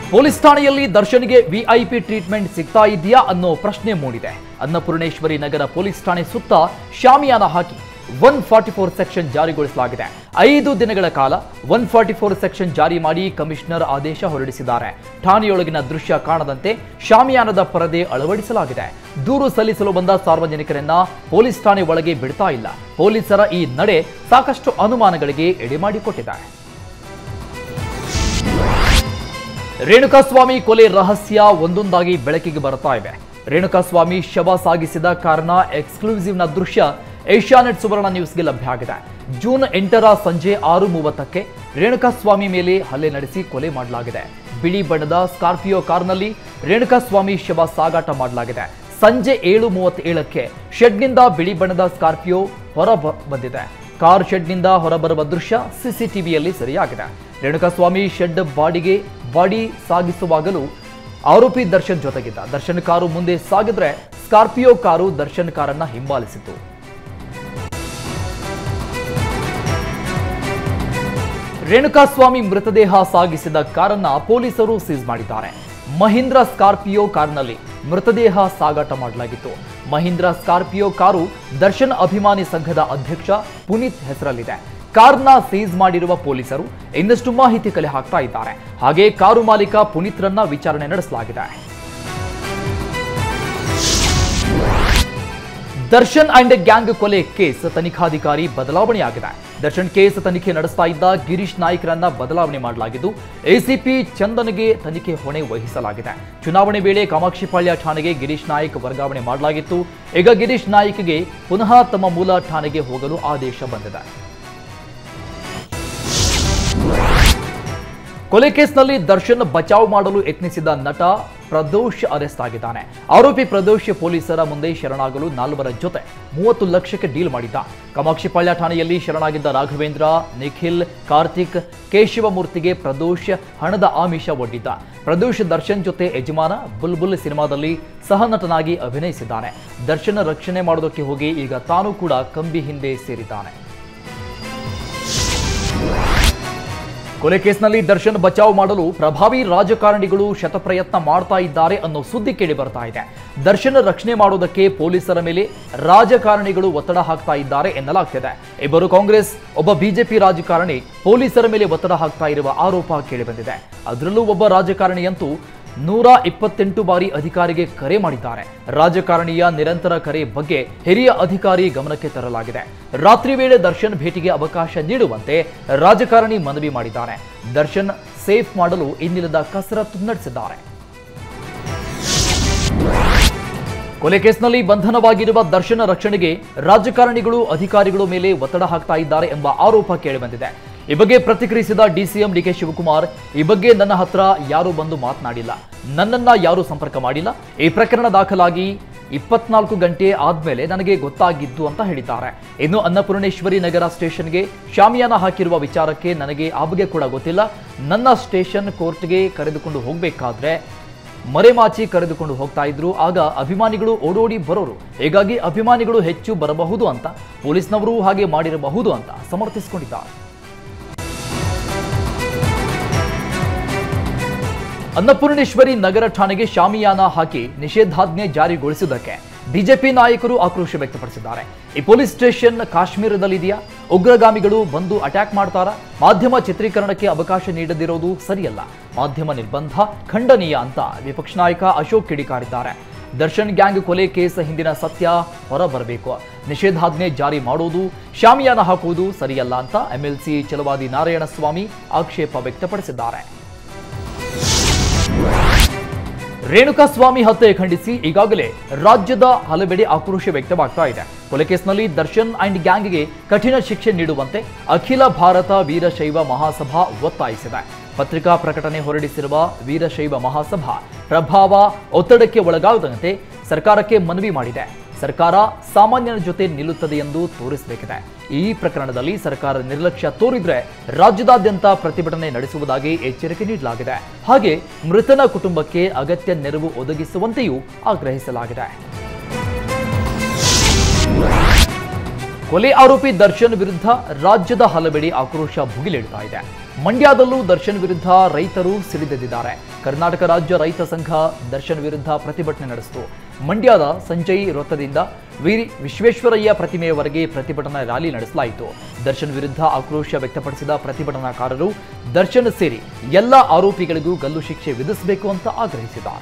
police ಠಾಣೆಯಲ್ಲಿ ದರ್ಶನ್ಗೆ VIP treatment ಸಿಗ್ತಾ ಇದೆಯಾ ಅನ್ನೋ ಪ್ರಶ್ನೆ ಮೂಡಿದೆ ಅನ್ನಪೂರ್ಣೇಶ್ವರಿ ನಗರ ಪೊಲೀಸ್ ಠಾಣೆ ಸುತ್ತ ಶಾಮಿಯಾನ ಹಾಕಿ ಒನ್ ಫಾರ್ಟಿ ಫೋರ್ ಸೆಕ್ಷನ್ ಜಾರಿಗೊಳಿಸಲಾಗಿದೆ ಐದು ದಿನಗಳ ಕಾಲ ಒನ್ ಫಾರ್ಟಿ ಫೋರ್ ಸೆಕ್ಷನ್ ಜಾರಿ ಮಾಡಿ ಕಮಿಷನರ್ ಆದೇಶ ಹೊರಡಿಸಿದ್ದಾರೆ ಠಾಣೆಯೊಳಗಿನ ದೃಶ್ಯ ಕಾಣದಂತೆ ಶಾಮಿಯಾನದ ಪರದೆ ಅಳವಡಿಸಲಾಗಿದೆ ದೂರು ಸಲ್ಲಿಸಲು ಬಂದ ಸಾರ್ವಜನಿಕರನ್ನ ಪೊಲೀಸ್ ಠಾಣೆ ಒಳಗೆ ಬಿಡ್ತಾ ಇಲ್ಲ ಪೊಲೀಸರ ಈ ನಡೆ ಸಾಕಷ್ಟು ಅನುಮಾನಗಳಿಗೆ ಎಡೆಮಾಡಿಕೊಟ್ಟಿದೆ ರೇಣುಕಾಸ್ವಾಮಿ ಕೊಲೆ ರಹಸ್ಯ ಒಂದೊಂದಾಗಿ ಬೆಳಕಿಗೆ ಬರ್ತಾ ಇವೆ ರೇಣುಕಾಸ್ವಾಮಿ ಶವ ಸಾಗಿಸಿದ ಕಾರಣ ಎಕ್ಸ್ಕ್ಲೂಸಿವ್ನ ದೃಶ್ಯ ಏಷ್ಯಾನೆಟ್ ಸುವರ್ಣ ನ್ಯೂಸ್ಗೆ ಲಭ್ಯ ಆಗಿದೆ ಜೂನ್ ಎಂಟರ ಸಂಜೆ ಆರು ಮೂವತ್ತಕ್ಕೆ ರೇಣುಕಾಸ್ವಾಮಿ ಮೇಲೆ ಹಲ್ಲೆ ನಡೆಸಿ ಕೊಲೆ ಮಾಡಲಾಗಿದೆ ಬಿಳಿ ಬಣ್ಣದ ಸ್ಕಾರ್ಪಿಯೋ ಕಾರ್ನಲ್ಲಿ ರೇಣುಕಾಸ್ವಾಮಿ ಶವ ಸಾಗಾಟ ಮಾಡಲಾಗಿದೆ ಸಂಜೆ ಏಳು ಮೂವತ್ತೇಳಕ್ಕೆ ಶೆಡ್ನಿಂದ ಬಿಳಿ ಬಣ್ಣದ ಸ್ಕಾರ್ಪಿಯೋ ಹೊರ ಬ- ಬಂದಿದೆ ಕಾರ್ ಶೆಡ್ನಿಂದ ಹೊರಬರುವ ದೃಶ್ಯ ಸಿಸಿಟಿವಿಯಲ್ಲಿ ಸೆರೆಯಾಗಿದೆ ರೇಣುಕಾಸ್ವಾಮಿ ಶೆಡ್ ಬಾಡಿಗೆ ಬಾಡಿ ಸಾಗಿಸುವಾಗಲೂ ಆರೋಪಿ ದರ್ಶನ್ ಜೊತೆಗಿದ್ದ ದರ್ಶನ್ ಕಾರು ಮುಂದೆ ಸಾಗಿದ್ರೆ ಸ್ಕಾರ್ಪಿಯೋ ಕಾರು ದರ್ಶನ್ ಕಾರನ್ನ ಹಿಂಬಾಲಿಸಿತು ರೇಣುಕಾಸ್ವಾಮಿ ಮೃತದೇಹ ಸಾಗಿಸಿದ ಕಾರನ್ನ ಪೊಲೀಸರು ಸೀಸ್ ಮಾಡಿದ್ದಾರೆ ಮಹೀಂದ್ರ ಸ್ಕಾರ್ಪಿಯೋ ಕಾರ್ನಲ್ಲಿ ಮೃತದೇಹ ಸಾಗಾಟ ಮಾಡಲಾಗಿತ್ತು ಮಹೀಂದ್ರ ಸ್ಕಾರ್ಪಿಯೋ ಕಾರು ದರ್ಶನ್ ಅಭಿಮಾನಿ ಸಂಘದ ಅಧ್ಯಕ್ಷ ಪುನೀತ್ ಹೆಸರಲ್ಲಿದೆ ಕಾರ್ನ ಸೀಸ್ ಮಾಡಿರುವ ಪೊಲೀಸರು ಇನ್ನಷ್ಟು ಮಾಹಿತಿ ಕಲೆ ಹಾಕ್ತಾ ಇದ್ದಾರೆ ಹಾಗೆ ಕಾರು ಮಾಲೀಕ ಪುನೀತ್ರನ್ನ ವಿಚಾರಣೆ ನಡೆಸಲಾಗಿದೆ ದರ್ಶನ್ ಅಂಡ್ ಗ್ಯಾಂಗ್ ಕೊಲೆ ಕೇಸ್ ತನಿಖಾಧಿಕಾರಿ ಬದಲಾವಣೆಯಾಗಿದೆ ದರ್ಶನ್ ಕೇಸ್ ತನಿಖೆ ನಡೆಸ್ತಾ ಇದ್ದ ಗಿರೀಶ್ ನಾಯ್ಕರನ್ನ ಬದಲಾವಣೆ ಮಾಡಲಾಗಿದ್ದು ಎಸಿಪಿ ಚಂದನ್ಗೆ ತನಿಖೆ ಹೊಣೆ ವಹಿಸಲಾಗಿದೆ ಚುನಾವಣೆ ವೇಳೆ ಕಾಮಾಕ್ಷಿಪಾಳ್ಯ ಠಾಣೆಗೆ ಗಿರೀಶ್ ನಾಯ್ಕ್ ವರ್ಗಾವಣೆ ಮಾಡಲಾಗಿತ್ತು ಈಗ ಗಿರೀಶ್ ನಾಯ್ಕ್ಗೆ ಪುನಃ ತಮ್ಮ ಮೂಲ ಠಾಣೆಗೆ ಹೋಗಲು ಆದೇಶ ಬಂದಿದೆ ಕೊಲೆ ಕೇಸ್ನಲ್ಲಿ ದರ್ಶನ್ ಬಚಾವ್ ಮಾಡಲು ಯತ್ನಿಸಿದ ನಟ ಪ್ರದೋಷ್ ಅರೆಸ್ಟ್ ಆಗಿದ್ದಾನೆ ಆರೋಪಿ ಪ್ರದೋಷ್ ಪೊಲೀಸರ ಮುಂದೆ ಶರಣಾಗಲು ನಾಲ್ವರ ಜೊತೆ ಮೂವತ್ತು ಲಕ್ಷಕ್ಕೆ ಡೀಲ್ ಮಾಡಿದ್ದ ಕಾಮಾಕ್ಷಿಪಾಳ್ಯ ಠಾಣೆಯಲ್ಲಿ ಶರಣಾಗಿದ್ದ ರಾಘವೇಂದ್ರ ನಿಖಿಲ್ ಕಾರ್ತಿಕ್ ಕೇಶವಮೂರ್ತಿಗೆ ಪ್ರದೋಷ್ ಹಣದ ಆಮಿಷ ಒಡ್ಡಿದ್ದ ಪ್ರದೋಷ್ ದರ್ಶನ್ ಜೊತೆ ಯಜಮಾನ ಬುಲ್ಬುಲ್ ಸಿನಿಮಾದಲ್ಲಿ ಸಹನಟನಾಗಿ ಅಭಿನಯಿಸಿದ್ದಾನೆ ದರ್ಶನ್ ರಕ್ಷಣೆ ಮಾಡೋದಕ್ಕೆ ಹೋಗಿ ಈಗ ತಾನು ಕೂಡ ಕಂಬಿ ಹಿಂದೆ ಸೇರಿದ್ದಾನೆ ಕೊಲೆ ಕೇಸ್ನಲ್ಲಿ ದರ್ಶನ್ ಬಚಾವ್ ಮಾಡಲು ಪ್ರಭಾವಿ ರಾಜಕಾರಣಿಗಳು ಶತಪ್ರಯತ್ನ ಮಾಡ್ತಾ ಇದ್ದಾರೆ ಅನ್ನೋ ಸುದ್ದಿ ಕೇಳಿ ಬರ್ತಾ ಇದೆ ದರ್ಶನ್ ರಕ್ಷಣೆ ಮಾಡೋದಕ್ಕೆ ಪೊಲೀಸರ ಮೇಲೆ ರಾಜಕಾರಣಿಗಳು ಒತ್ತಡ ಹಾಕ್ತಾ ಇದ್ದಾರೆ ಎನ್ನಲಾಗ್ತಿದೆ ಇಬ್ಬರು ಕಾಂಗ್ರೆಸ್ ಒಬ್ಬ ಬಿಜೆಪಿ ರಾಜಕಾರಣಿ ಪೊಲೀಸರ ಮೇಲೆ ಒತ್ತಡ ಹಾಕ್ತಾ ಇರುವ ಆರೋಪ ಕೇಳಿಬಂದಿದೆ ಅದರಲ್ಲೂ ಒಬ್ಬ ರಾಜಕಾರಣಿಯಂತೂ ನೂರ ಇಪ್ಪತ್ತೆಂಟು ಬಾರಿ ಅಧಿಕಾರಿಗೆ ಕರೆ ಮಾಡಿದ್ದಾರೆ ರಾಜಕಾರಣಿಯ ನಿರಂತರ ಕರೆ ಬಗ್ಗೆ ಹಿರಿಯ ಅಧಿಕಾರಿ ಗಮನಕ್ಕೆ ತರಲಾಗಿದೆ ರಾತ್ರಿ ವೇಳೆ ದರ್ಶನ್ ಭೇಟಿಗೆ ಅವಕಾಶ ನೀಡುವಂತೆ ರಾಜಕಾರಣಿ ಮನವಿ ಮಾಡಿದ್ದಾರೆ ದರ್ಶನ್ ಸೇಫ್ ಮಾಡಲು ಇನ್ನಿಲ್ಲದ ಕಸರತ್ತು ನಡೆಸಿದ್ದಾರೆ ಕೊಲೆ ಕೇಸ್ನಲ್ಲಿ ಬಂಧನವಾಗಿರುವ ದರ್ಶನ ರಕ್ಷಣೆಗೆ ರಾಜಕಾರಣಿಗಳು ಅಧಿಕಾರಿಗಳು ಮೇಲೆ ಒತ್ತಡ ಹಾಕ್ತಾ ಇದ್ದಾರೆ ಎಂಬ ಆರೋಪ ಕೇಳಿಬಂದಿದೆ ಈ ಬಗ್ಗೆ ಪ್ರತಿಕ್ರಿಯಿಸಿದ ಡಿಸಿಎಂ ಡಿಕೆ ಶಿವಕುಮಾರ್ ಈ ಬಗ್ಗೆ ನನ್ನ ಹತ್ರ ಯಾರೂ ಬಂದು ಮಾತನಾಡಿಲ್ಲ ನನ್ನನ್ನ ಯಾರೂ ಸಂಪರ್ಕ ಮಾಡಿಲ್ಲ ಈ ಪ್ರಕರಣ ದಾಖಲಾಗಿ ಇಪ್ಪತ್ನಾಲ್ಕು ಗಂಟೆ ಆದ್ಮೇಲೆ ನನಗೆ ಗೊತ್ತಾಗಿದ್ದು ಅಂತ ಹೇಳಿದ್ದಾರೆ ಇನ್ನು ಅನ್ನಪೂರ್ಣೇಶ್ವರಿ ನಗರ ಸ್ಟೇಷನ್ಗೆ ಶಾಮಿಯಾನ ಹಾಕಿರುವ ವಿಚಾರಕ್ಕೆ ನನಗೆ ಆ ಬಗ್ಗೆ ಕೂಡ ಗೊತ್ತಿಲ್ಲ ನನ್ನ ಸ್ಟೇಷನ್ ಕೋರ್ಟ್ಗೆ ಕರೆದುಕೊಂಡು ಹೋಗಬೇಕಾದ್ರೆ ಮರೆಮಾಚಿ ಕರೆದುಕೊಂಡು ಹೋಗ್ತಾ ಇದ್ರು ಆಗ ಅಭಿಮಾನಿಗಳು ಓಡೋಡಿ ಬರೋರು ಹೀಗಾಗಿ ಅಭಿಮಾನಿಗಳು ಹೆಚ್ಚು ಬರಬಹುದು ಅಂತ ಪೊಲೀಸ್ನವರು ಹಾಗೆ ಮಾಡಿರಬಹುದು ಅಂತ ಸಮರ್ಥಿಸಿಕೊಂಡಿದ್ದಾರೆ ಅನ್ನಪೂರ್ಣೇಶ್ವರಿ ನಗರ ಠಾಣೆಗೆ ಶಾಮಿಯಾನ ಹಾಕಿ ನಿಷೇಧಾಜ್ಞೆ ಜಾರಿಗೊಳಿಸುವುದಕ್ಕೆ ಬಿಜೆಪಿ ನಾಯಕರು ಆಕ್ರೋಶ ವ್ಯಕ್ತಪಡಿಸಿದ್ದಾರೆ ಈ ಪೊಲೀಸ್ ಸ್ಟೇಷನ್ ಕಾಶ್ಮೀರದಲ್ಲಿದೆಯಾ ಉಗ್ರಗಾಮಿಗಳು ಬಂದು ಅಟ್ಯಾಕ್ ಮಾಡ್ತಾರಾ ಮಾಧ್ಯಮ ಚಿತ್ರೀಕರಣಕ್ಕೆ ಅವಕಾಶ ನೀಡದಿರೋದು ಸರಿಯಲ್ಲ ಮಾಧ್ಯಮ ನಿರ್ಬಂಧ ಖಂಡನೀಯ ಅಂತ ವಿಪಕ್ಷ ನಾಯಕ ಅಶೋಕ್ ಕಿಡಿಕಾರಿದ್ದಾರೆ ದರ್ಶನ್ ಗ್ಯಾಂಗ್ ಕೊಲೆ ಕೇಸ್ ಹಿಂದಿನ ಸತ್ಯ ಹೊರಬರಬೇಕು ನಿಷೇಧಾಜ್ಞೆ ಜಾರಿ ಮಾಡುವುದು ಶಾಮಿಯಾನ ಹಾಕುವುದು ಸರಿಯಲ್ಲ ಅಂತ ಎಂಎಲ್ಸಿ ಚಲವಾದಿ ನಾರಾಯಣಸ್ವಾಮಿ ಆಕ್ಷೇಪ ವ್ಯಕ್ತಪಡಿಸಿದ್ದಾರೆ ರೇಣುಕಾಸ್ವಾಮಿ ಹತ್ಯೆ ಖಂಡಿಸಿ ಈಗಾಗಲೇ ರಾಜ್ಯದ ಹಲವೆಡೆ ಆಕ್ರೋಶ ವ್ಯಕ್ತವಾಗ್ತಾ ಇದೆ ಕೊಲೆ ಕೇಸ್ನಲ್ಲಿ ದರ್ಶನ್ ಅಂಡ್ ಗ್ಯಾಂಗ್ಗೆ ಕಠಿಣ ಶಿಕ್ಷೆ ನೀಡುವಂತೆ ಅಖಿಲ ಭಾರತ ವೀರಶೈವ ಮಹಾಸಭಾ ಒತ್ತಾಯಿಸಿದೆ ಪತ್ರಿಕಾ ಪ್ರಕಟಣೆ ಹೊರಡಿಸಿರುವ ವೀರಶೈವ ಮಹಾಸಭಾ ಪ್ರಭಾವ ಒತ್ತಡಕ್ಕೆ ಒಳಗಾಗದಂತೆ ಸರ್ಕಾರಕ್ಕೆ ಮನವಿ ಮಾಡಿದೆ ಸರ್ಕಾರ ಸಾಮಾನ್ಯನ ಜೊತೆ ನಿಲ್ಲುತ್ತದೆ ಎಂದು ತೋರಿಸಬೇಕಿದೆ ಈ ಪ್ರಕರಣದಲ್ಲಿ ಸರ್ಕಾರ ನಿರ್ಲಕ್ಷ್ಯ ತೋರಿದ್ರೆ ರಾಜ್ಯದಾದ್ಯಂತ ಪ್ರತಿಭಟನೆ ನಡೆಸುವುದಾಗಿ ಎಚ್ಚರಿಕೆ ನೀಡಲಾಗಿದೆ ಹಾಗೆ ಮೃತನ ಕುಟುಂಬಕ್ಕೆ ಅಗತ್ಯ ನೆರವು ಒದಗಿಸುವಂತೆಯೂ ಆಗ್ರಹಿಸಲಾಗಿದೆ ಕೊಲೆ ಆರೋಪಿ ದರ್ಶನ್ ವಿರುದ್ಧ ರಾಜ್ಯದ ಹಲವೆಡೆ ಆಕ್ರೋಶ ಭುಗಿಲೇಳ್ತಾ ಇದೆ ಮಂಡ್ಯದಲ್ಲೂ ದರ್ಶನ್ ವಿರುದ್ಧ ರೈತರು ಸಿಡಿದೆದ್ದಿದ್ದಾರೆ ಕರ್ನಾಟಕ ರಾಜ್ಯ ರೈತ ಸಂಘ ದರ್ಶನ್ ವಿರುದ್ಧ ಪ್ರತಿಭಟನೆ ನಡೆಸಿತು ಮಂಡ್ಯದ ಸಂಜಯ್ ವೃತ್ತದಿಂದ ವೀರಿ ವಿಶ್ವೇಶ್ವರಯ್ಯ ಪ್ರತಿಮೆಯವರೆಗೆ ಪ್ರತಿಭಟನಾ ರ್ಯಾಲಿ ನಡೆಸಲಾಯಿತು ದರ್ಶನ್ ವಿರುದ್ಧ ಆಕ್ರೋಶ ವ್ಯಕ್ತಪಡಿಸಿದ ಪ್ರತಿಭಟನಾಕಾರರು ದರ್ಶನ್ ಸೇರಿ ಎಲ್ಲ ಆರೋಪಿಗಳಿಗೂ ಗಲ್ಲು ಶಿಕ್ಷೆ ವಿಧಿಸಬೇಕು ಅಂತ ಆಗ್ರಹಿಸಿದ್ದಾರೆ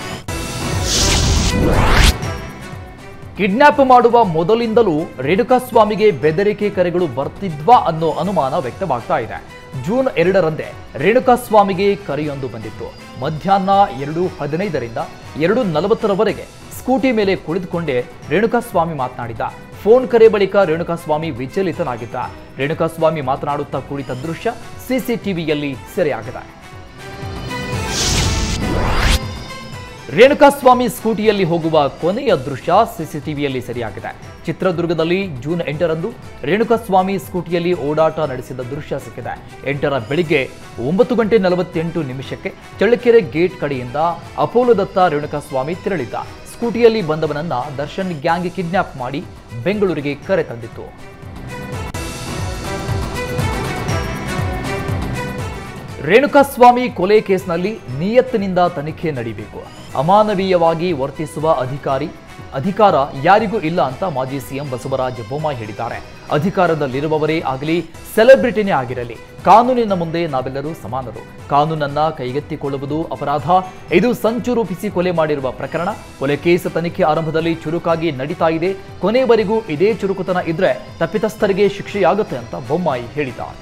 ಕಿಡ್ನಾಪ್ ಮಾಡುವ ಮೊದಲಿಂದಲೂ ರೇಣುಕಾಸ್ವಾಮಿಗೆ ಬೆದರಿಕೆ ಕರೆಗಳು ಬರ್ತಿದ್ವಾ ಅನ್ನೋ ಅನುಮಾನ ವ್ಯಕ್ತವಾಗ್ತಾ ಇದೆ ಜೂನ್ ಎರಡರಂದೇ ರೇಣುಕಾಸ್ವಾಮಿಗೆ ಕರೆಯೊಂದು ಬಂದಿತ್ತು ಮಧ್ಯಾಹ್ನ ಎರಡು ಹದಿನೈದರಿಂದ ಎರಡು ನಲವತ್ತರವರೆಗೆ ಸ್ಕೂಟಿ ಮೇಲೆ ಕುಳಿತುಕೊಂಡೇ ರೇಣುಕಾಸ್ವಾಮಿ ಮಾತನಾಡಿದ ಫೋನ್ ಕರೆ ಬಳಿಕ ರೇಣುಕಾಸ್ವಾಮಿ ವಿಚಲಿತನಾಗಿದ್ದ ರೇಣುಕಾಸ್ವಾಮಿ ಮಾತನಾಡುತ್ತಾ ಕುಳಿತ ದೃಶ್ಯ ಸಿಸಿಟಿವಿಯಲ್ಲಿ ಸೆರೆಯಾಗಿದೆ ರೇಣುಕಾಸ್ವಾಮಿ ಸ್ಕೂಟಿಯಲ್ಲಿ ಹೋಗುವ ಕೊನೆಯ ದೃಶ್ಯ ಸಿಸಿಟಿವಿಯಲ್ಲಿ ಸೆರೆಯಾಗಿದೆ ಚಿತ್ರದುರ್ಗದಲ್ಲಿ ಜೂನ್ ಎಂಟರಂದು ರೇಣುಕಾಸ್ವಾಮಿ ಸ್ಕೂಟಿಯಲ್ಲಿ ಓಡಾಟ ನಡೆಸಿದ ದೃಶ್ಯ ಸಿಕ್ಕಿದೆ ಎಂಟರ ಬೆಳಿಗ್ಗೆ ಒಂಬತ್ತು ಗಂಟೆ ನಲವತ್ತೆಂಟು ನಿಮಿಷಕ್ಕೆ ಚಳ್ಳಕೆರೆ ಗೇಟ್ ಕಡೆಯಿಂದ ಅಪೋಲೋದತ್ತ ರೇಣುಕಾಸ್ವಾಮಿ ತೆರಳಿದ್ದ ಸ್ಕೂಟಿಯಲ್ಲಿ ಬಂದವನನ್ನ ದರ್ಶನ್ ಗ್ಯಾಂಗ್ ಕಿಡ್ನಾಪ್ ಮಾಡಿ ಬೆಂಗಳೂರಿಗೆ ಕರೆ ತಂದಿತ್ತು ರೇಣುಕಾಸ್ವಾಮಿ ಕೊಲೆ ಕೇಸ್ನಲ್ಲಿ ನಿಯತ್ತಿನಿಂದ ತನಿಖೆ ನಡೀಬೇಕು ಅಮಾನವೀಯವಾಗಿ ವರ್ತಿಸುವ ಅಧಿಕಾರಿ ಅಧಿಕಾರ ಯಾರಿಗೂ ಇಲ್ಲ ಅಂತ ಮಾಜಿ ಸಿಎಂ ಬಸವರಾಜ ಬೊಮ್ಮಾಯಿ ಹೇಳಿದ್ದಾರೆ ಅಧಿಕಾರದಲ್ಲಿರುವವರೇ ಆಗಲಿ ಸೆಲೆಬ್ರಿಟಿನೇ ಆಗಿರಲಿ ಕಾನೂನಿನ ಮುಂದೆ ನಾವೆಲ್ಲರೂ ಸಮಾನರು ಕಾನೂನನ್ನ ಕೈಗೆತ್ತಿಕೊಳ್ಳುವುದು ಅಪರಾಧ ಇದು ಸಂಚು ರೂಪಿಸಿ ಕೊಲೆ ಮಾಡಿರುವ ಪ್ರಕರಣ ಕೊಲೆ ಕೇಸ್ ತನಿಖೆ ಆರಂಭದಲ್ಲಿ ಚುರುಕಾಗಿ ನಡೀತಾ ಇದೆ ಕೊನೆಯವರೆಗೂ ಇದೇ ಚುರುಕುತನ ಇದ್ರೆ ತಪ್ಪಿತಸ್ಥರಿಗೆ ಶಿಕ್ಷೆಯಾಗುತ್ತೆ ಅಂತ ಬೊಮ್ಮಾಯಿ ಹೇಳಿದ್ದಾರೆ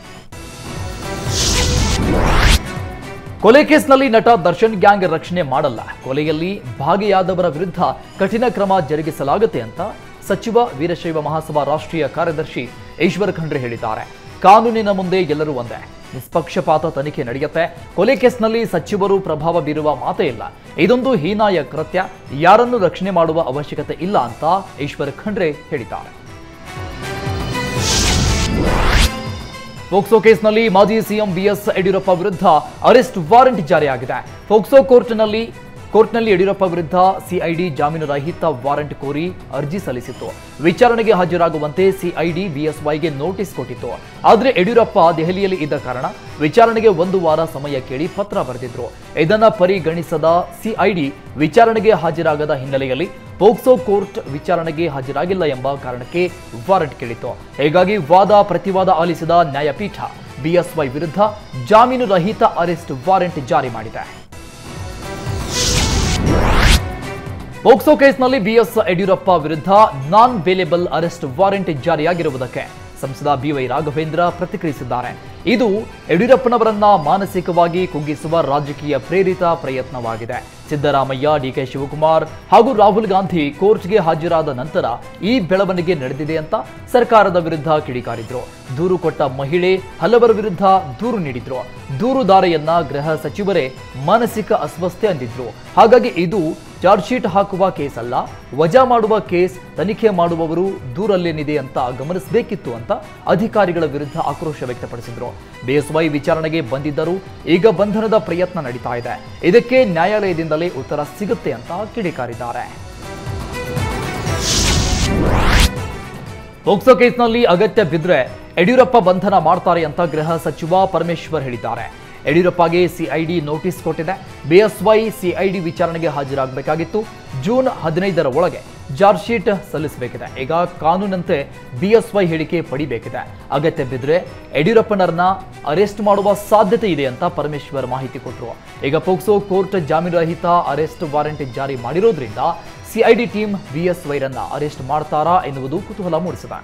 ಕೊಲೆ ಕೇಸ್ನಲ್ಲಿ ನಟ ದರ್ಶನ್ ಗ್ಯಾಂಗ್ ರಕ್ಷಣೆ ಮಾಡಲ್ಲ ಕೊಲೆಯಲ್ಲಿ ಭಾಗಿಯಾದವರ ವಿರುದ್ಧ ಕಠಿಣ ಕ್ರಮ ಜರುಗಿಸಲಾಗುತ್ತೆ ಅಂತ ಸಚಿವ ವೀರಶೈವ ಮಹಾಸಭಾ ರಾಷ್ಟ್ರೀಯ ಕಾರ್ಯದರ್ಶಿ ಈಶ್ವರ ಖಂಡ್ರೆ ಹೇಳಿದ್ದಾರೆ ಕಾನೂನಿನ ಮುಂದೆ ಎಲ್ಲರೂ ಒಂದೇ ನಿಷ್ಪಕ್ಷಪಾತ ತನಿಖೆ ನಡೆಯುತ್ತೆ ಕೊಲೆ ಕೇಸ್ನಲ್ಲಿ ಸಚಿವರು ಪ್ರಭಾವ ಬೀರುವ ಮಾತೇ ಇಲ್ಲ ಇದೊಂದು ಹೀನಾಯ ಕೃತ್ಯ ಯಾರನ್ನು ರಕ್ಷಣೆ ಮಾಡುವ ಅವಶ್ಯಕತೆ ಇಲ್ಲ ಅಂತ ಈಶ್ವರ ಖಂಡ್ರೆ ಹೇಳಿದ್ದಾರೆ ಪೋಕ್ಸೋ ಕೇಸ್ನಲ್ಲಿ ಮಾಜಿ ಸಿಎಂ ಬಿಎಸ್ ಯಡಿಯೂರಪ್ಪ ವಿರುದ್ಧ ಅರೆಸ್ಟ್ ವಾರೆಂಟ್ ಜಾರಿಯಾಗಿದೆ ಪೋಕ್ಸೋ ಕೋರ್ಟ್ನಲ್ಲಿ ಕೋರ್ಟ್ನಲ್ಲಿ ಯಡಿಯೂರಪ್ಪ ವಿರುದ್ಧ ಸಿಐಡಿ ಜಾಮೀನು ರಹಿತ ವಾರೆಂಟ್ ಕೋರಿ ಅರ್ಜಿ ಸಲ್ಲಿಸಿತ್ತು ವಿಚಾರಣೆಗೆ ಹಾಜರಾಗುವಂತೆ ಸಿಐಡಿ ಬಿಎಸ್ವೈಗೆ ನೋಟಿಸ್ ಕೊಟ್ಟಿತ್ತು ಆದರೆ ಯಡಿಯೂರಪ್ಪ ದೆಹಲಿಯಲ್ಲಿ ಇದ್ದ ಕಾರಣ ವಿಚಾರಣೆಗೆ ಒಂದು ವಾರ ಸಮಯ ಕೇಳಿ ಪತ್ರ ಬರೆದಿದ್ರು ಇದನ್ನ ಪರಿಗಣಿಸದ ಸಿಐಡಿ ವಿಚಾರಣೆಗೆ ಹಾಜರಾಗದ ಹಿನ್ನೆಲೆಯಲ್ಲಿ ಪೋಕ್ಸೋ ಕೋರ್ಟ್ ವಿಚಾರಣೆಗೆ ಹಾಜರಾಗಿಲ್ಲ ಎಂಬ ಕಾರಣಕ್ಕೆ ವಾರೆಂಟ್ ಕೇಳಿತು ಹೀಗಾಗಿ ವಾದ ಪ್ರತಿವಾದ ಆಲಿಸಿದ ನ್ಯಾಯಪೀಠ ಬಿಎಸ್ವೈ ವಿರುದ್ಧ ಜಾಮೀನು ರಹಿತ ಅರೆಸ್ಟ್ ವಾರೆಂಟ್ ಜಾರಿ ಮಾಡಿದೆ ಪೋಕ್ಸೋ ಕೇಸ್ನಲ್ಲಿ ಬಿಎಸ್ ಯಡಿಯೂರಪ್ಪ ವಿರುದ್ಧ ನಾನ್ ಬೇಲೆಬಲ್ ಅರೆಸ್ಟ್ ವಾರೆಂಟ್ ಜಾರಿಯಾಗಿರುವುದಕ್ಕೆ ಸಂಸದ ಬಿವೈ ರಾಘವೇಂದ್ರ ಪ್ರತಿಕ್ರಿಯಿಸಿದ್ದಾರೆ ಇದು ಯಡಿಯೂರಪ್ಪನವರನ್ನ ಮಾನಸಿಕವಾಗಿ ಕುಗ್ಗಿಸುವ ರಾಜಕೀಯ ಪ್ರೇರಿತ ಪ್ರಯತ್ನವಾಗಿದೆ ಸಿದ್ದರಾಮಯ್ಯ ಡಿಕೆ ಶಿವಕುಮಾರ್ ಹಾಗೂ ರಾಹುಲ್ ಗಾಂಧಿ ಕೋರ್ಟ್ಗೆ ಹಾಜರಾದ ನಂತರ ಈ ಬೆಳವಣಿಗೆ ನಡೆದಿದೆ ಅಂತ ಸರ್ಕಾರದ ವಿರುದ್ಧ ಕಿಡಿಕಾರಿದ್ರು ದೂರು ಕೊಟ್ಟ ಮಹಿಳೆ ಹಲವರ ವಿರುದ್ಧ ದೂರು ನೀಡಿದ್ರು ದೂರುದಾರೆಯನ್ನ ಗೃಹ ಸಚಿವರೇ ಮಾನಸಿಕ ಅಸ್ವಸ್ಥೆ ಅಂದಿದ್ರು ಹಾಗಾಗಿ ಇದು ಚಾರ್ಜ್ ಶೀಟ್ ಹಾಕುವ ಕೇಸ್ ಅಲ್ಲ ವಜಾ ಮಾಡುವ ಕೇಸ್ ತನಿಖೆ ಮಾಡುವವರು ದೂರಲ್ಲೇನಿದೆ ಅಂತ ಗಮನಿಸಬೇಕಿತ್ತು ಅಂತ ಅಧಿಕಾರಿಗಳ ವಿರುದ್ಧ ಆಕ್ರೋಶ ವ್ಯಕ್ತಪಡಿಸಿದ್ರು ಬಿಎಸ್ವೈ ವಿಚಾರಣೆಗೆ ಬಂದಿದ್ದರೂ ಈಗ ಬಂಧನದ ಪ್ರಯತ್ನ ನಡೀತಾ ಇದೆ ಇದಕ್ಕೆ ನ್ಯಾಯಾಲಯದಿಂದಲೇ ಉತ್ತರ ಸಿಗುತ್ತೆ ಅಂತ ಕಿಡಿಕಾರಿದ್ದಾರೆ ಪೋಕ್ಸೋ ಕೇಸ್ನಲ್ಲಿ ಅಗತ್ಯ ಬಿದ್ರೆ ಯಡಿಯೂರಪ್ಪ ಬಂಧನ ಮಾಡ್ತಾರೆ ಅಂತ ಗೃಹ ಸಚಿವ ಪರಮೇಶ್ವರ್ ಹೇಳಿದ್ದಾರೆ ಯಡಿಯೂರಪ್ಪಗೆ ಸಿಐಡಿ ನೋಟಿಸ್ ಕೊಟ್ಟಿದೆ ಬಿಎಸ್ವೈ ಸಿಐಡಿ ವಿಚಾರಣೆಗೆ ಹಾಜರಾಗಬೇಕಾಗಿತ್ತು ಜೂನ್ ಹದಿನೈದರ ಒಳಗೆ ಚಾರ್ಜ್ ಶೀಟ್ ಸಲ್ಲಿಸಬೇಕಿದೆ ಈಗ ಕಾನೂನಂತೆ ಬಿಎಸ್ವೈ ಹೇಳಿಕೆ ಪಡಿಬೇಕಿದೆ ಅಗತ್ಯ ಬಿದ್ದರೆ ಯಡಿಯೂರಪ್ಪನರನ್ನ ಅರೆಸ್ಟ್ ಮಾಡುವ ಸಾಧ್ಯತೆ ಇದೆ ಅಂತ ಪರಮೇಶ್ವರ್ ಮಾಹಿತಿ ಕೊಟ್ಟರು ಈಗ ಪೋಕ್ಸೋ ಕೋರ್ಟ್ ಜಾಮೀನು ರಹಿತ ಅರೆಸ್ಟ್ ವಾರೆಂಟ್ ಜಾರಿ ಮಾಡಿರೋದ್ರಿಂದ ಸಿಐಡಿ ಟೀಮ್ ಬಿಎಸ್ವೈರನ್ನ ಅರೆಸ್ಟ್ ಮಾಡ್ತಾರಾ ಎನ್ನುವುದು ಕುತೂಹಲ ಮೂಡಿಸಿದೆ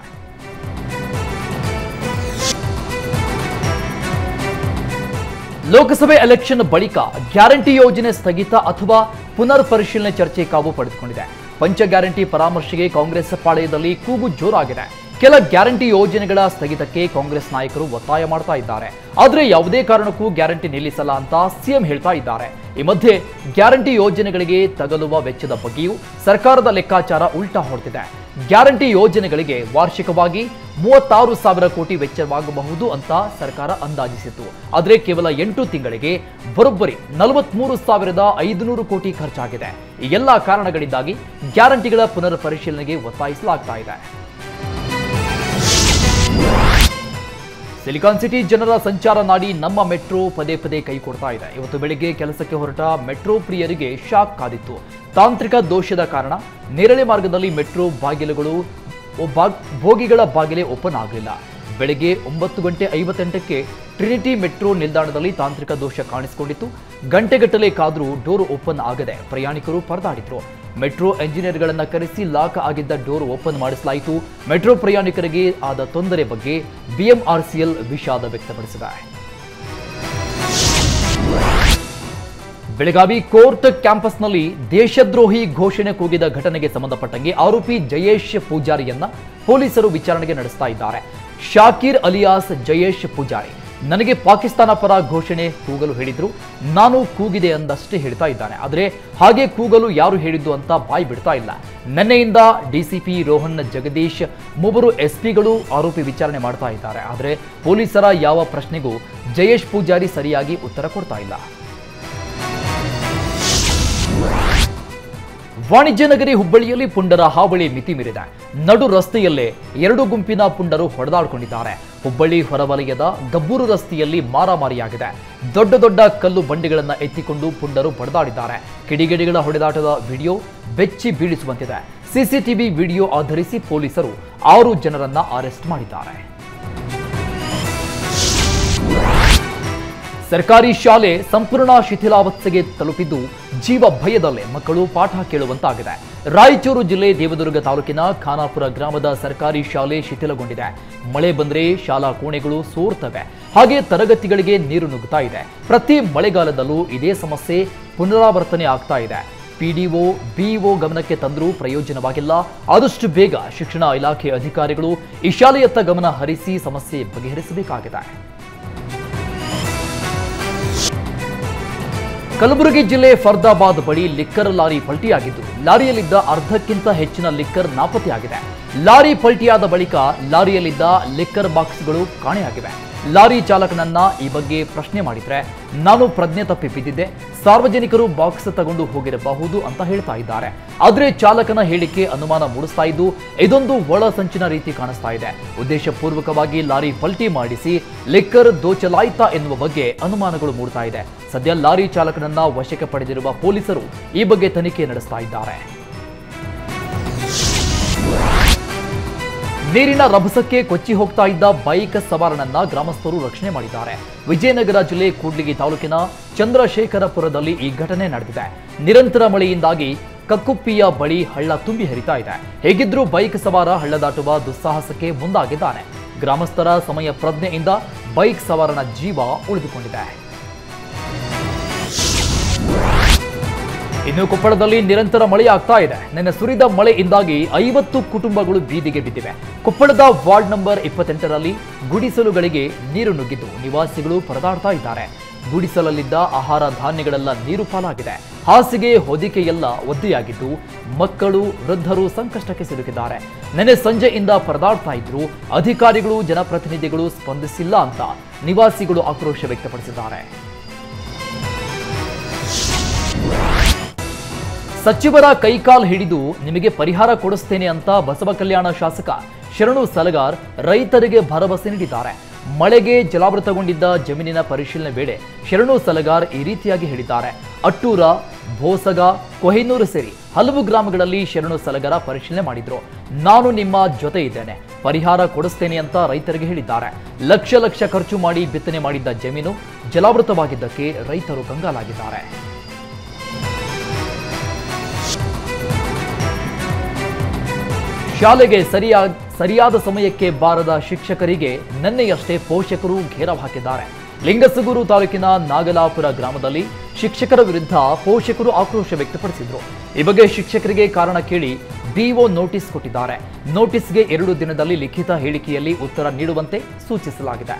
ಲೋಕಸಭೆ ಎಲೆಕ್ಷನ್ ಬಳಿಕ ಗ್ಯಾರಂಟಿ ಯೋಜನೆ ಸ್ಥಗಿತ ಅಥವಾ ಪುನರ್ ಪರಿಶೀಲನೆ ಚರ್ಚೆ ಕಾವು ಪಡೆದುಕೊಂಡಿದೆ ಪಂಚ ಗ್ಯಾರಂಟಿ ಪರಾಮರ್ಶೆಗೆ ಕಾಂಗ್ರೆಸ್ ಪಾಳೆಯದಲ್ಲಿ ಕೂಗು ಜೋರಾಗಿದೆ ಕೆಲ ಗ್ಯಾರಂಟಿ ಯೋಜನೆಗಳ ಸ್ಥಗಿತಕ್ಕೆ ಕಾಂಗ್ರೆಸ್ ನಾಯಕರು ಒತ್ತಾಯ ಮಾಡ್ತಾ ಇದ್ದಾರೆ ಆದರೆ ಯಾವುದೇ ಕಾರಣಕ್ಕೂ ಗ್ಯಾರಂಟಿ ನಿಲ್ಲಿಸಲ್ಲ ಅಂತ ಸಿಎಂ ಹೇಳ್ತಾ ಇದ್ದಾರೆ ಈ ಮಧ್ಯೆ ಗ್ಯಾರಂಟಿ ಯೋಜನೆಗಳಿಗೆ ತಗಲುವ ವೆಚ್ಚದ ಬಗ್ಗೆಯೂ ಸರ್ಕಾರದ ಲೆಕ್ಕಾಚಾರ ಉಲ್ಟಾ ಹೊಡೆದಿದೆ ಗ್ಯಾರಂಟಿ ಯೋಜನೆಗಳಿಗೆ ವಾರ್ಷಿಕವಾಗಿ ಮೂವತ್ತಾರು ಸಾವಿರ ಕೋಟಿ ವೆಚ್ಚವಾಗಬಹುದು ಅಂತ ಸರ್ಕಾರ ಅಂದಾಜಿಸಿತ್ತು ಆದರೆ ಕೇವಲ ಎಂಟು ತಿಂಗಳಿಗೆ ಬರೋಬ್ಬರಿ ನಲವತ್ಮೂರು ಸಾವಿರದ ಐದುನೂರು ಕೋಟಿ ಖರ್ಚಾಗಿದೆ ಈ ಎಲ್ಲ ಕಾರಣಗಳಿಂದಾಗಿ ಗ್ಯಾರಂಟಿಗಳ ಪುನರ್ ಪರಿಶೀಲನೆಗೆ ಒತ್ತಾಯಿಸಲಾಗ್ತಾ ಇದೆ ಸಿಲಿಕಾನ್ ಸಿಟಿ ಜನರ ಸಂಚಾರ ನಾಡಿ ನಮ್ಮ ಮೆಟ್ರೋ ಪದೇ ಪದೇ ಕೈ ಕೊಡ್ತಾ ಇದೆ ಇವತ್ತು ಬೆಳಿಗ್ಗೆ ಕೆಲಸಕ್ಕೆ ಹೊರಟ ಮೆಟ್ರೋ ಪ್ರಿಯರಿಗೆ ಶಾಕ್ ಕಾದಿತ್ತು ತಾಂತ್ರಿಕ ದೋಷದ ಕಾರಣ ನೇರಳೆ ಮಾರ್ಗದಲ್ಲಿ ಮೆಟ್ರೋ ಬಾಗಿಲುಗಳು ಬಾ- ಬೋಗಿಗಳ ಬಾಗಿಲೇ ಓಪನ್ ಆಗಲಿಲ್ಲ ಬೆಳಗ್ಗೆ ಒಂಬತ್ತು ಗಂಟೆ ಐವತ್ತೆಂಟಕ್ಕೆ ಟ್ರಿನಿಟಿ ಮೆಟ್ರೋ ನಿಲ್ದಾಣದಲ್ಲಿ ತಾಂತ್ರಿಕ ದೋಷ ಕಾಣಿಸಿಕೊಂಡಿತ್ತು ಗಂಟೆಗಟ್ಟಲೆ ಕಾದ್ರೂ ಡೋರ್ ಓಪನ್ ಆಗದೆ ಪ್ರಯಾಣಿಕರು ಪರದಾಡಿದ್ರು ಮೆಟ್ರೋ ಎಂಜಿನಿಯರ್ಗಳನ್ನ ಕರೆಸಿ ಲಾಕ್ ಆಗಿದ್ದ ಡೋರ್ ಓಪನ್ ಮಾಡಿಸಲಾಯಿತು ಮೆಟ್ರೋ ಪ್ರಯಾಣಿಕರಿಗೆ ಆದ ತೊಂದರೆ ಬಗ್ಗೆ ಬಿಎಂಆರ್ಸಿಎಲ್ ವಿಷಾದ ವ್ಯಕ್ತಪಡಿಸಿದೆ ಬೆಳಗಾವಿ ಕೋರ್ಟ್ ಕ್ಯಾಂಪಸ್ನಲ್ಲಿ ದೇಶದ್ರೋಹಿ ಘೋಷಣೆ ಕೂಗಿದ ಘಟನೆಗೆ ಸಂಬಂಧಪಟ್ಟಂಗೆ ಆರೋಪಿ ಜಯೇಶ್ ಪೂಜಾರಿಯನ್ನ ಪೊಲೀಸರು ವಿಚಾರಣೆಗೆ ನಡೆಸ್ತಾ ಇದ್ದಾರೆ ಶಾಕೀರ್ ಅಲಿಯಾಸ್ ಜಯೇಶ್ ಪೂಜಾರಿ ನನಗೆ ಪಾಕಿಸ್ತಾನ ಪರ ಘೋಷಣೆ ಕೂಗಲು ಹೇಳಿದ್ರು ನಾನು ಕೂಗಿದೆ ಅಂದಷ್ಟೇ ಹೇಳ್ತಾ ಇದ್ದಾನೆ ಆದರೆ ಹಾಗೆ ಕೂಗಲು ಯಾರು ಹೇಳಿದ್ದು ಅಂತ ಬಾಯಿ ಬಿಡ್ತಾ ಇಲ್ಲ ನಿನ್ನೆಯಿಂದ ಡಿಸಿಪಿ ರೋಹನ್ ಜಗದೀಶ್ ಮೂವರು ಎಸ್ಪಿಗಳು ಆರೋಪಿ ವಿಚಾರಣೆ ಮಾಡ್ತಾ ಇದ್ದಾರೆ ಆದರೆ ಪೊಲೀಸರ ಯಾವ ಪ್ರಶ್ನೆಗೂ ಜಯೇಶ್ ಪೂಜಾರಿ ಸರಿಯಾಗಿ ಉತ್ತರ ಕೊಡ್ತಾ ಇಲ್ಲ ವಾಣಿಜ್ಯ ನಗರಿ ಹುಬ್ಬಳ್ಳಿಯಲ್ಲಿ ಪುಂಡರ ಹಾವಳಿ ಮಿತಿ ಮೀರಿದೆ ನಡು ರಸ್ತೆಯಲ್ಲೇ ಎರಡು ಗುಂಪಿನ ಪುಂಡರು ಹೊಡೆದಾಡಿಕೊಂಡಿದ್ದಾರೆ ಹುಬ್ಬಳ್ಳಿ ಹೊರವಲಯದ ಗಬ್ಬೂರು ರಸ್ತೆಯಲ್ಲಿ ಮಾರಾಮಾರಿಯಾಗಿದೆ ದೊಡ್ಡ ದೊಡ್ಡ ಕಲ್ಲು ಬಂಡೆಗಳನ್ನು ಎತ್ತಿಕೊಂಡು ಪುಂಡರು ಬಡದಾಡಿದ್ದಾರೆ ಕಿಡಿಗೇಡಿಗಳ ಹೊಡೆದಾಟದ ವಿಡಿಯೋ ಬೆಚ್ಚಿ ಬೀಳಿಸುವಂತಿದೆ ಸಿಸಿಟಿವಿ ವಿಡಿಯೋ ಆಧರಿಸಿ ಪೊಲೀಸರು ಆರು ಜನರನ್ನ ಅರೆಸ್ಟ್ ಮಾಡಿದ್ದಾರೆ ಸರ್ಕಾರಿ ಶಾಲೆ ಸಂಪೂರ್ಣ ಶಿಥಿಲಾವಸ್ಥೆಗೆ ತಲುಪಿದ್ದು ಜೀವ ಭಯದಲ್ಲೇ ಮಕ್ಕಳು ಪಾಠ ಕೇಳುವಂತಾಗಿದೆ ರಾಯಚೂರು ಜಿಲ್ಲೆ ದೇವದುರ್ಗ ತಾಲೂಕಿನ ಖಾನಾಪುರ ಗ್ರಾಮದ ಸರ್ಕಾರಿ ಶಾಲೆ ಶಿಥಿಲಗೊಂಡಿದೆ ಮಳೆ ಬಂದರೆ ಶಾಲಾ ಕೋಣೆಗಳು ಸೋರ್ತವೆ ಹಾಗೆ ತರಗತಿಗಳಿಗೆ ನೀರು ನುಗ್ಗುತ್ತಾ ಇದೆ ಪ್ರತಿ ಮಳೆಗಾಲದಲ್ಲೂ ಇದೇ ಸಮಸ್ಯೆ ಪುನರಾವರ್ತನೆ ಆಗ್ತಾ ಇದೆ ಪಿಡಿಒ ಬಿಇಒ ಗಮನಕ್ಕೆ ತಂದರೂ ಪ್ರಯೋಜನವಾಗಿಲ್ಲ ಆದಷ್ಟು ಬೇಗ ಶಿಕ್ಷಣ ಇಲಾಖೆ ಅಧಿಕಾರಿಗಳು ಈ ಶಾಲೆಯತ್ತ ಗಮನ ಹರಿಸಿ ಸಮಸ್ಯೆ ಬಗೆಹರಿಸಬೇಕಾಗಿದೆ ಕಲಬುರಗಿ ಜಿಲ್ಲೆ ಫರ್ದಾಬಾದ್ ಬಳಿ ಲಿಕ್ಕರ್ ಲಾರಿ ಪಲ್ಟಿಯಾಗಿದ್ದು ಲಾರಿಯಲ್ಲಿದ್ದ ಅರ್ಧಕ್ಕಿಂತ ಹೆಚ್ಚಿನ ಲಿಕ್ಕರ್ ನಾಪತ್ತೆಯಾಗಿದೆ ಲಾರಿ ಪಲ್ಟಿಯಾದ ಬಳಿಕ ಲಾರಿಯಲ್ಲಿದ್ದ ಲಿಕ್ಕರ್ ಬಾಕ್ಸ್ಗಳು ಕಾಣೆಯಾಗಿವೆ ಲಾರಿ ಚಾಲಕನನ್ನ ಈ ಬಗ್ಗೆ ಪ್ರಶ್ನೆ ಮಾಡಿದ್ರೆ ನಾನು ಪ್ರಜ್ಞೆ ತಪ್ಪಿ ಬಿದ್ದಿದ್ದೆ ಸಾರ್ವಜನಿಕರು ಬಾಕ್ಸ್ ತಗೊಂಡು ಹೋಗಿರಬಹುದು ಅಂತ ಹೇಳ್ತಾ ಇದ್ದಾರೆ ಆದ್ರೆ ಚಾಲಕನ ಹೇಳಿಕೆ ಅನುಮಾನ ಮೂಡಿಸ್ತಾ ಇದ್ದು ಇದೊಂದು ಒಳ ಸಂಚಿನ ರೀತಿ ಕಾಣಿಸ್ತಾ ಇದೆ ಉದ್ದೇಶಪೂರ್ವಕವಾಗಿ ಲಾರಿ ಪಲ್ಟಿ ಮಾಡಿಸಿ ಲಿಕ್ಕರ್ ದೋಚಲಾಯ್ತಾ ಎನ್ನುವ ಬಗ್ಗೆ ಅನುಮಾನಗಳು ಮೂಡ್ತಾ ಇದೆ ಸದ್ಯ ಲಾರಿ ಚಾಲಕನನ್ನ ವಶಕ್ಕೆ ಪಡೆದಿರುವ ಪೊಲೀಸರು ಈ ಬಗ್ಗೆ ತನಿಖೆ ನಡೆಸ್ತಾ ಇದ್ದಾರೆ ನೀರಿನ ರಭಸಕ್ಕೆ ಕೊಚ್ಚಿ ಹೋಗ್ತಾ ಇದ್ದ ಬೈಕ್ ಸವಾರನನ್ನ ಗ್ರಾಮಸ್ಥರು ರಕ್ಷಣೆ ಮಾಡಿದ್ದಾರೆ ವಿಜಯನಗರ ಜಿಲ್ಲೆ ಕೂಡ್ಲಿಗಿ ತಾಲೂಕಿನ ಚಂದ್ರಶೇಖರಪುರದಲ್ಲಿ ಈ ಘಟನೆ ನಡೆದಿದೆ ನಿರಂತರ ಮಳೆಯಿಂದಾಗಿ ಕಕ್ಕುಪ್ಪಿಯ ಬಳಿ ಹಳ್ಳ ತುಂಬಿ ಹರಿತಾ ಇದೆ ಹೇಗಿದ್ರೂ ಬೈಕ್ ಸವಾರ ಹಳ್ಳ ದಾಟುವ ದುಸ್ಸಾಹಸಕ್ಕೆ ಮುಂದಾಗಿದ್ದಾನೆ ಗ್ರಾಮಸ್ಥರ ಸಮಯ ಪ್ರಜ್ಞೆಯಿಂದ ಬೈಕ್ ಸವಾರನ ಜೀವ ಉಳಿದುಕೊಂಡಿದೆ ಇನ್ನು ಕೊಪ್ಪಳದಲ್ಲಿ ನಿರಂತರ ಮಳೆ ಆಗ್ತಾ ಇದೆ ನಿನ್ನೆ ಸುರಿದ ಮಳೆಯಿಂದಾಗಿ ಐವತ್ತು ಕುಟುಂಬಗಳು ಬೀದಿಗೆ ಬಿದ್ದಿವೆ ಕೊಪ್ಪಳದ ವಾರ್ಡ್ ನಂಬರ್ ಇಪ್ಪತ್ತೆಂಟರಲ್ಲಿ ಗುಡಿಸಲುಗಳಿಗೆ ನೀರು ನುಗ್ಗಿದ್ದು ನಿವಾಸಿಗಳು ಪರದಾಡ್ತಾ ಇದ್ದಾರೆ ಗುಡಿಸಲಲ್ಲಿದ್ದ ಆಹಾರ ಧಾನ್ಯಗಳೆಲ್ಲ ನೀರು ಪಾಲಾಗಿದೆ ಹಾಸಿಗೆ ಹೊದಿಕೆಯೆಲ್ಲ ಒದ್ದೆಯಾಗಿದ್ದು ಮಕ್ಕಳು ವೃದ್ಧರು ಸಂಕಷ್ಟಕ್ಕೆ ಸಿಲುಕಿದ್ದಾರೆ ನಿನ್ನೆ ಸಂಜೆಯಿಂದ ಪರದಾಡ್ತಾ ಇದ್ರು ಅಧಿಕಾರಿಗಳು ಜನಪ್ರತಿನಿಧಿಗಳು ಸ್ಪಂದಿಸಿಲ್ಲ ಅಂತ ನಿವಾಸಿಗಳು ಆಕ್ರೋಶ ವ್ಯಕ್ತಪಡಿಸಿದ್ದಾರೆ ಸಚಿವರ ಕೈಕಾಲ್ ಹಿಡಿದು ನಿಮಗೆ ಪರಿಹಾರ ಕೊಡಿಸ್ತೇನೆ ಅಂತ ಬಸವ ಕಲ್ಯಾಣ ಶಾಸಕ ಶರಣು ಸಲಗಾರ್ ರೈತರಿಗೆ ಭರವಸೆ ನೀಡಿದ್ದಾರೆ ಮಳೆಗೆ ಜಲಾವೃತಗೊಂಡಿದ್ದ ಜಮೀನಿನ ಪರಿಶೀಲನೆ ವೇಳೆ ಶರಣು ಸಲಗಾರ್ ಈ ರೀತಿಯಾಗಿ ಹೇಳಿದ್ದಾರೆ ಅಟ್ಟೂರ ಭೋಸಗ ಕೊಹಿನೂರು ಸೇರಿ ಹಲವು ಗ್ರಾಮಗಳಲ್ಲಿ ಶರಣು ಸಲಗರ ಪರಿಶೀಲನೆ ಮಾಡಿದ್ರು ನಾನು ನಿಮ್ಮ ಜೊತೆ ಇದ್ದೇನೆ ಪರಿಹಾರ ಕೊಡಿಸ್ತೇನೆ ಅಂತ ರೈತರಿಗೆ ಹೇಳಿದ್ದಾರೆ ಲಕ್ಷ ಲಕ್ಷ ಖರ್ಚು ಮಾಡಿ ಬಿತ್ತನೆ ಮಾಡಿದ್ದ ಜಮೀನು ಜಲಾವೃತವಾಗಿದ್ದಕ್ಕೆ ರೈತರು ಕಂಗಾಲಾಗಿದ್ದಾರೆ ಶಾಲೆಗೆ ಸರಿಯಾದ ಸರಿಯಾದ ಸಮಯಕ್ಕೆ ಬಾರದ ಶಿಕ್ಷಕರಿಗೆ ನಿನ್ನೆಯಷ್ಟೇ ಪೋಷಕರು ಘೇರಾವ್ ಹಾಕಿದ್ದಾರೆ ಲಿಂಗಸಗೂರು ತಾಲೂಕಿನ ನಾಗಲಾಪುರ ಗ್ರಾಮದಲ್ಲಿ ಶಿಕ್ಷಕರ ವಿರುದ್ಧ ಪೋಷಕರು ಆಕ್ರೋಶ ವ್ಯಕ್ತಪಡಿಸಿದ್ರು ಈ ಬಗ್ಗೆ ಶಿಕ್ಷಕರಿಗೆ ಕಾರಣ ಕೇಳಿ ಬಿಒ ನೋಟಿಸ್ ಕೊಟ್ಟಿದ್ದಾರೆ ನೋಟಿಸ್ಗೆ ಎರಡು ದಿನದಲ್ಲಿ ಲಿಖಿತ ಹೇಳಿಕೆಯಲ್ಲಿ ಉತ್ತರ ನೀಡುವಂತೆ ಸೂಚಿಸಲಾಗಿದೆ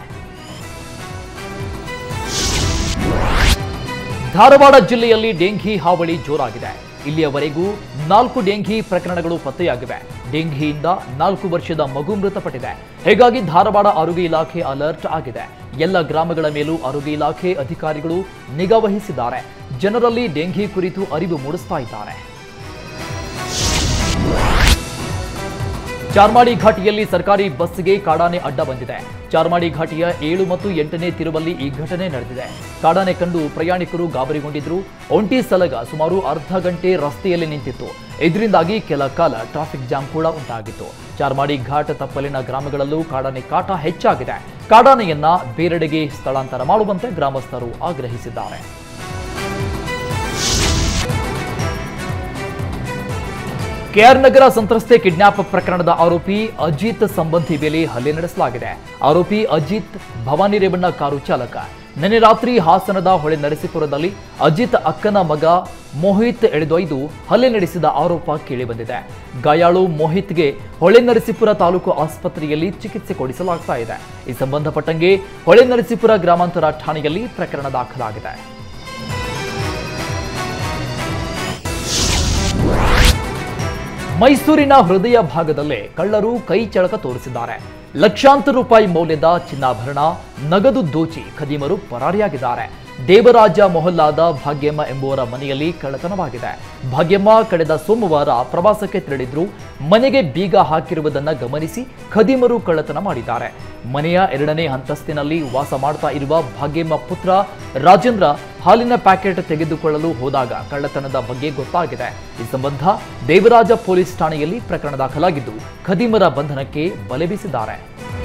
ಧಾರವಾಡ ಜಿಲ್ಲೆಯಲ್ಲಿ ಡೆಂಘಿ ಹಾವಳಿ ಜೋರಾಗಿದೆ ಇಲ್ಲಿಯವರೆಗೂ ನಾಲ್ಕು ಡೆಂಘಿ ಪ್ರಕರಣಗಳು ಪತ್ತೆಯಾಗಿವೆ ಡೆಂಘಿಯಿಂದ ನಾಲ್ಕು ವರ್ಷದ ಮಗು ಮೃತಪಟ್ಟಿದೆ ಹೀಗಾಗಿ ಧಾರವಾಡ ಆರೋಗ್ಯ ಇಲಾಖೆ ಅಲರ್ಟ್ ಆಗಿದೆ ಎಲ್ಲ ಗ್ರಾಮಗಳ ಮೇಲೂ ಆರೋಗ್ಯ ಇಲಾಖೆ ಅಧಿಕಾರಿಗಳು ನಿಗಾ ವಹಿಸಿದ್ದಾರೆ ಜನರಲ್ಲಿ ಡೆಂಘಿ ಕುರಿತು ಅರಿವು ಮೂಡಿಸ್ತಾ ಇದ್ದಾರೆ ಚಾರ್ಮಾಡಿ ಘಾಟಿಯಲ್ಲಿ ಸರ್ಕಾರಿ ಬಸ್ಗೆ ಕಾಡಾನೆ ಅಡ್ಡ ಬಂದಿದೆ ಚಾರ್ಮಾಡಿ ಘಾಟಿಯ ಏಳು ಮತ್ತು ಎಂಟನೇ ತಿರುವಲ್ಲಿ ಈ ಘಟನೆ ನಡೆದಿದೆ ಕಾಡಾನೆ ಕಂಡು ಪ್ರಯಾಣಿಕರು ಗಾಬರಿಗೊಂಡಿದ್ರು ಒಂಟಿ ಸಲಗ ಸುಮಾರು ಅರ್ಧ ಗಂಟೆ ರಸ್ತೆಯಲ್ಲಿ ನಿಂತಿತ್ತು ಇದರಿಂದಾಗಿ ಕೆಲ ಕಾಲ ಟ್ರಾಫಿಕ್ ಜಾಮ್ ಕೂಡ ಉಂಟಾಗಿತ್ತು ಚಾರ್ಮಾಡಿ ಘಾಟ್ ತಪ್ಪಲಿನ ಗ್ರಾಮಗಳಲ್ಲೂ ಕಾಡಾನೆ ಕಾಟ ಹೆಚ್ಚಾಗಿದೆ ಕಾಡಾನೆಯನ್ನ ಬೇರೆಡೆಗೆ ಸ್ಥಳಾಂತರ ಮಾಡುವಂತೆ ಗ್ರಾಮಸ್ಥರು ಆಗ್ರಹಿಸಿದ್ದಾರೆ ಕೆಆರ್ ನಗರ ಸಂತ್ರಸ್ತೆ ಕಿಡ್ನಾಪ್ ಪ್ರಕರಣದ ಆರೋಪಿ ಅಜಿತ್ ಸಂಬಂಧಿ ಮೇಲೆ ಹಲ್ಲೆ ನಡೆಸಲಾಗಿದೆ ಆರೋಪಿ ಅಜಿತ್ ಭವಾನಿ ರೇವಣ್ಣ ಕಾರು ಚಾಲಕ ನಿನ್ನೆ ರಾತ್ರಿ ಹಾಸನದ ಹೊಳೆ ನರಸೀಪುರದಲ್ಲಿ ಅಜಿತ್ ಅಕ್ಕನ ಮಗ ಮೋಹಿತ್ ಎಳೆದೊಯ್ದು ಹಲ್ಲೆ ನಡೆಸಿದ ಆರೋಪ ಕೇಳಿಬಂದಿದೆ ಗಾಯಾಳು ಮೋಹಿತ್ಗೆ ಹೊಳೆ ನರಸೀಪುರ ತಾಲೂಕು ಆಸ್ಪತ್ರೆಯಲ್ಲಿ ಚಿಕಿತ್ಸೆ ಕೊಡಿಸಲಾಗ್ತಾ ಇದೆ ಈ ಸಂಬಂಧಪಟ್ಟಂಗೆ ಹೊಳೆ ನರಸೀಪುರ ಗ್ರಾಮಾಂತರ ಠಾಣೆಯಲ್ಲಿ ಪ್ರಕರಣ ದಾಖಲಾಗಿದೆ ಮೈಸೂರಿನ ಹೃದಯ ಭಾಗದಲ್ಲೇ ಕಳ್ಳರು ಕೈ ಚಳಕ ತೋರಿಸಿದ್ದಾರೆ ಲಕ್ಷಾಂತರ ರೂಪಾಯಿ ಮೌಲ್ಯದ ಚಿನ್ನಾಭರಣ ನಗದು ದೋಚಿ ಖದೀಮರು ಪರಾರಿಯಾಗಿದ್ದಾರೆ ದೇವರಾಜ ಮೊಹಲ್ಲಾದ ಭಾಗ್ಯಮ್ಮ ಎಂಬುವರ ಮನೆಯಲ್ಲಿ ಕಳ್ಳತನವಾಗಿದೆ ಭಾಗ್ಯಮ್ಮ ಕಳೆದ ಸೋಮವಾರ ಪ್ರವಾಸಕ್ಕೆ ತೆರಳಿದ್ರು ಮನೆಗೆ ಬೀಗ ಹಾಕಿರುವುದನ್ನ ಗಮನಿಸಿ ಖದೀಮರು ಕಳ್ಳತನ ಮಾಡಿದ್ದಾರೆ ಮನೆಯ ಎರಡನೇ ಅಂತಸ್ತಿನಲ್ಲಿ ವಾಸ ಮಾಡ್ತಾ ಇರುವ ಭಾಗ್ಯಮ್ಮ ಪುತ್ರ ರಾಜೇಂದ್ರ ಹಾಲಿನ ಪ್ಯಾಕೆಟ್ ತೆಗೆದುಕೊಳ್ಳಲು ಹೋದಾಗ ಕಳ್ಳತನದ ಬಗ್ಗೆ ಗೊತ್ತಾಗಿದೆ ಈ ಸಂಬಂಧ ದೇವರಾಜ ಪೊಲೀಸ್ ಠಾಣೆಯಲ್ಲಿ ಪ್ರಕರಣ ದಾಖಲಾಗಿದ್ದು ಖದೀಮರ ಬಂಧನಕ್ಕೆ ಬಲೆ ಬೀಸಿದ್ದಾರೆ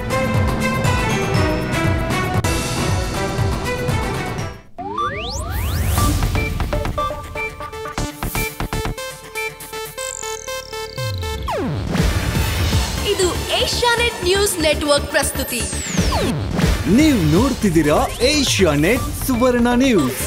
ಇದು ಏಷ್ಯಾನೆಟ್ ನ್ಯೂಸ್ ನೆಟ್ವರ್ಕ್ ಪ್ರಸ್ತುತಿ ನೀವು ನೋಡ್ತಿದ್ದೀರಾ ಏಷ್ಯಾ ನೆಟ್ ಸುವರ್ಣ ನ್ಯೂಸ್